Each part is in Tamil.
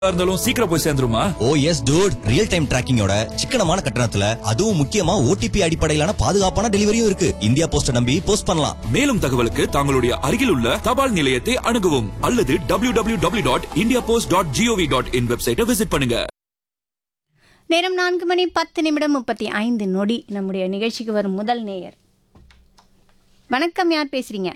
இருந்தாலும் சீக்கிரம் போய் சேர்ந்துருமா oh yes dude real time டிராக்கிங்கோட சிக்கனமான கட்டணத்துல அதுவும் முக்கியமா ஓடிபி அடிப்படையிலான பாதுகாப்பான டெலிவரியும் இருக்கு இந்தியா போஸ்ட நம்பி போஸ்ட் பண்ணலாம் மேலும் தகவலுக்கு தங்களுடைய அருகில் உள்ள தபால் நிலையத்தை அணுகவும் அல்லது W W W dot India post dot gov dot in வெப்சைட்டை விசிட் பண்ணுங்க நேரம் நான்கு மணி பத்து நிமிடம் முப்பத்தி ஐந்து நொடி நம்முடைய நிகழ்ச்சிக்கு வரும் முதல் நேயர் வணக்கம் யார் பேசுறீங்க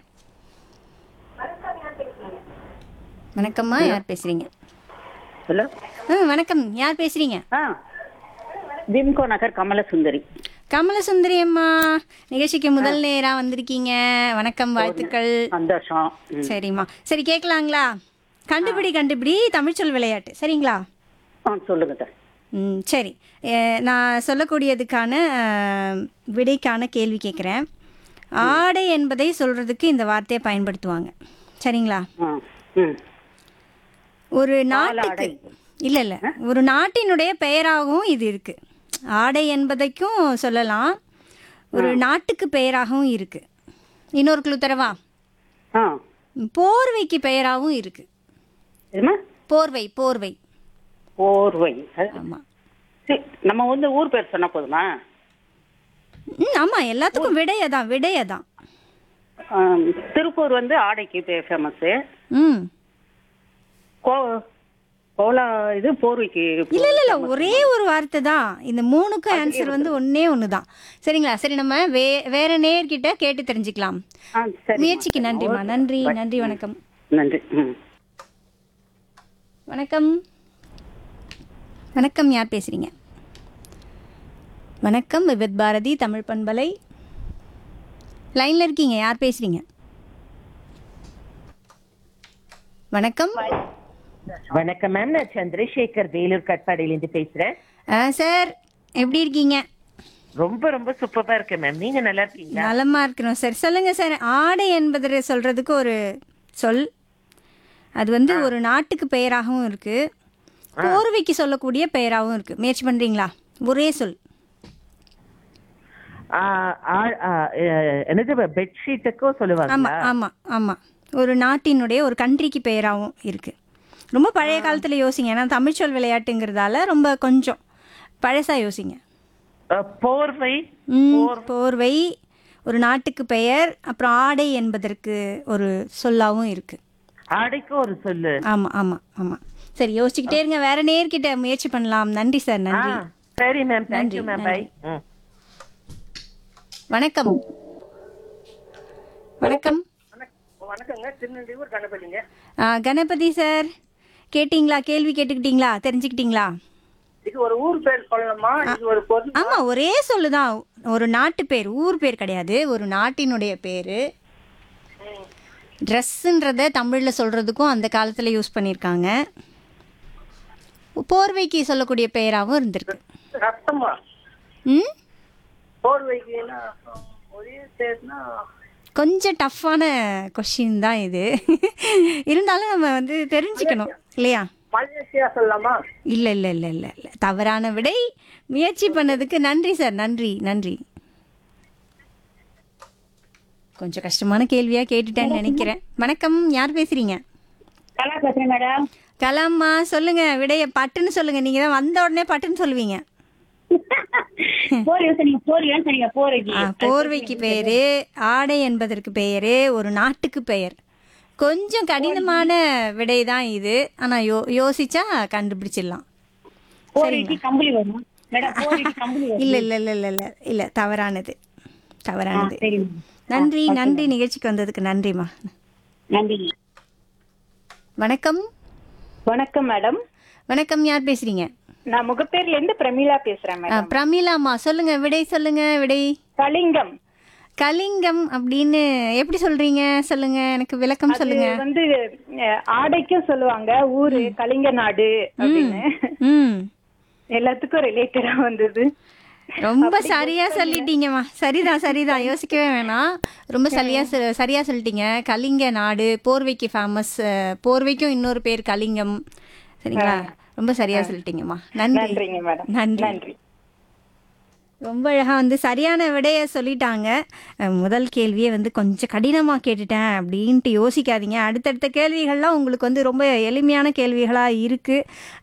வணக்கம்மா யார் பேசுறீங்க ஹலோ ஆ வணக்கம் யார் பேசுறீங்க ஆ விம்கோ நகர் கமலசுந்தரி கமலசுந்தரி அம்மா நிகழ்ச்சிக்கு முதல் நேரா வந்திருக்கீங்க வணக்கம் வாழ்த்துக்கள் சந்தோஷம் ம். சரிம்மா சரி கேட்கலாங்களா கண்டுபிடி கண்டுபிடி தமிழ்ச்சொல் விளையாட்டு சரிங்களா ஆ சொல்லுங்க சார் ம் சரி அஹ், நான் சொல்லக்கூடியதுக்கான அஹ், விடைக்கான கேள்வி கேட்குறேன் ஆடை என்பதை சொல்றதுக்கு இந்த வார்த்தையை பயன்படுத்துவாங்க சரிங்களா ஆ ம் ஒரு நாட்டுக்கு இல்லை இல்லை ஒரு நாட்டினுடைய பெயராகவும் இது இருக்கு ஆடை என்பதைக்கும் சொல்லலாம் ஒரு நாட்டுக்கு பெயராகவும் இருக்கு இன்னொரு குழு தரவா ஆ போர்வைக்கு பெயராகவும் இருக்கு எதுமா போர்வை போர்வை போர்வை அது- ஆமாம் சரி, நம்ம வந்து ஊர் பேர் சொன்னா போதுமா ம் ஆமாம் எல்லாத்துக்கும் விடையதான் விடையதான் ஆ, திருப்பூர் வந்து ஆடைக்கு ஃபேமஸ் ம் கோ கோலா இது போர்வைக்கு இல்ல இல்ல இல்ல ஒரே ஒரு வார்த்தை தான் இந்த மூணுக்கும் ஆன்சர் வந்து ஒண்ணே ஒன்று தான் சரிங்களா சரி நம்ம வே வேற நேர்கிட்ட கேட்டு தெரிஞ்சுக்கலாம் ஆ சரி முயற்சிக்கு நன்றிம்மா நன்றி நன்றி வணக்கம் நன்றி ம் வணக்கம் வணக்கம் யார் பேசுறீங்க வணக்கம் விவித் பாரதி தமிழ் பண்பலை லைன்ல இருக்கீங்க யார் பேசுறீங்க வணக்கம் வணக்கம் மேம் நான் சந்திரசேகர் வேலூர் கட்பாடியிலேருந்து பேசுறேன் ஆ, சார் எப்படி இருக்கீங்க ரொம்ப ரொம்ப சூப்பரா இருக்கேன் மேம் நீங்க நல்லா இருக்கீங்களா நலமா இருக்கிறோம் சார் சொல்லுங்க சார் ஆடை என்பது சொல்றதுக்கு ஒரு சொல் அது வந்து ஒரு நாட்டுக்கு பெயராகவும் இருக்கு போர்வைக்கு சொல்லக்கூடிய பெயராகவும் இருக்கு முயற்சி பண்றீங்களா ஒரே சொல் ஆ, ஆ, ஆ, அஹ், என்னது பெட்ஷீட்டுக்கும் ஆமா சொல்லுவாங்க ஆமா ஆமா ஒரு நாட்டினுடைய ஒரு கண்ட்ரிக்கு பெயராகவும் இருக்கு ரொம்ப பழைய காலத்துல யோசிங்க ஏன்னா தமிழ்ச்சொல் விளையாட்டுங்கிறதால ரொம்ப கொஞ்சம் பழசா யோசிங்க போர்வை ம், போர்வை ஒரு நாட்டுக்கு பெயர் அப்புறம் ஆடை என்பதற்கு ஒரு சொல்லாவும் இருக்கு ஆடைக்கும் ஒரு சொல்லு ஆமா ஆமா ஆமா சரி யோசிச்சுக்கிட்டே இருங்க வேற நேர்கிட்ட முயற்சி பண்ணலாம் நன்றி சார் ஆ, நன்றி சரி மேம் தேங்க்யூ நன்றி, மேம் பை நன்றி. வணக்கம் வணக்கம் வணக்கங்க திருநெல்வேலூர் கணபதிங்க ஆ, கணபதி சார் கேட்டிங்களா கேள்வி கேட்டுக்கிட்டீங்களா தெரிஞ்சுக்கிட்டீங்களா இது ஒரு ஊர் பேர் சொல்லணுமா இது ஒரு பொது ஆமா ஒரே சொல்லுதான் ஒரு நாட்டு பேர் ஊர் பேர் கிடையாது ஒரு நாட்டினுடைய பேரு ட்ரெஸ்ஸுன்றத தமிழ்ல சொல்றதுக்கும் அந்த காலத்துல யூஸ் பண்ணியிருக்காங்க போர்வைக்கு சொல்லக்கூடிய பெயராகவும் இருந்திருக்கு ரத்தமா ம் போர்வைக்குன்னா ஒரே பேர்னா கொஞ்சம் டஃப்பான கொஷின் தான் இது இருந்தாலும் நம்ம வந்து தெரிஞ்சுக்கணும் இல்லையா மலேசியா சொல்லலாமா இல்லை இல்லை இல்லை இல்லை இல்லை தவறான விடை முயற்சி பண்ணதுக்கு நன்றி சார் நன்றி நன்றி கொஞ்சம் கஷ்டமான கேள்வியா கேட்டுட்டேன்னு நினைக்கிறேன் வணக்கம் யார் பேசுறீங்க நல்லா பேசுறேன் மேடம் கலாம்மா சொல்லுங்க விடைய பட்டுன்னு சொல்லுங்க நீங்க தான் வந்த உடனே பட்டுன்னு சொல்லுவீங்க போர்வை சொன்னீங்க போர்வை சொன்னீங்க போர்வைக்கு ஆ, போர்வைக்கு பேரு ஆடை என்பதற்கு பெயரு ஒரு நாட்டுக்கு பெயர் கொஞ்சம் கடினமான விடை தான் இது ஆனா யோ யோசிச்சா கண்டுபிடிச்சிடலாம் போர்வைக்கு கம்பளி வரும் மேடம் போர்வைக்கு கம்பளி வரும் இல்ல இல்ல இல்ல இல்ல இல்ல இல்ல தவறானது தவறானது சரி நன்றி நன்றி நிகழ்ச்சிக்கு வந்ததுக்கு நன்றிம்மா நன்றி வணக்கம் வணக்கம் மேடம் வணக்கம் யார் பேசுறீங்க நான் முகப்பேர்ல இருந்து பிரமிளா பேசுறேன் ஆ, மேடம் பிரமிளாம்மா சொல்லுங்க விடை சொல்லுங்க விடை கலிங்கம் கலிங்கம் அப்படின்னு எப்படி சொல்றீங்க சொல்லுங்க எனக்கு விளக்கம் அது சொல்லுங்க வந்து அஹ், ஆடைக்கும் சொல்லுவாங்க ஊரு கலிங்க நாடு அப்படின்னு ம் எல்லாத்துக்கும் ரிலேட்டடா வந்தது ரொம்ப சரியா சொல்லிட்டீங்கம்மா சரிதான் சரிதான் யோசிக்கவே வேணாம் ரொம்ப சரியா சொ- சரியா சொல்லிட்டீங்க கலிங்க நாடு போர்வைக்கு ஃபேமஸ் போர்வைக்கும் இன்னொரு பேர் கலிங்கம் சரிங்களா ரொம்ப சரியா சொல்லிட்டீங்கம்மா நன்றி நன்றிங்க மேடம் நன்றி நன்றி ரொம்ப அழகாக வந்து சரியான விடையை சொல்லிட்டாங்க அஹ் முதல் கேள்வியே வந்து கொஞ்சம் கடினமாக கேட்டுட்டேன் அப்படின்ட்டு யோசிக்காதீங்க அடுத்தடுத்த கேள்விகள்லாம் உங்களுக்கு வந்து ரொம்ப எளிமையான கேள்விகளாக இருக்குது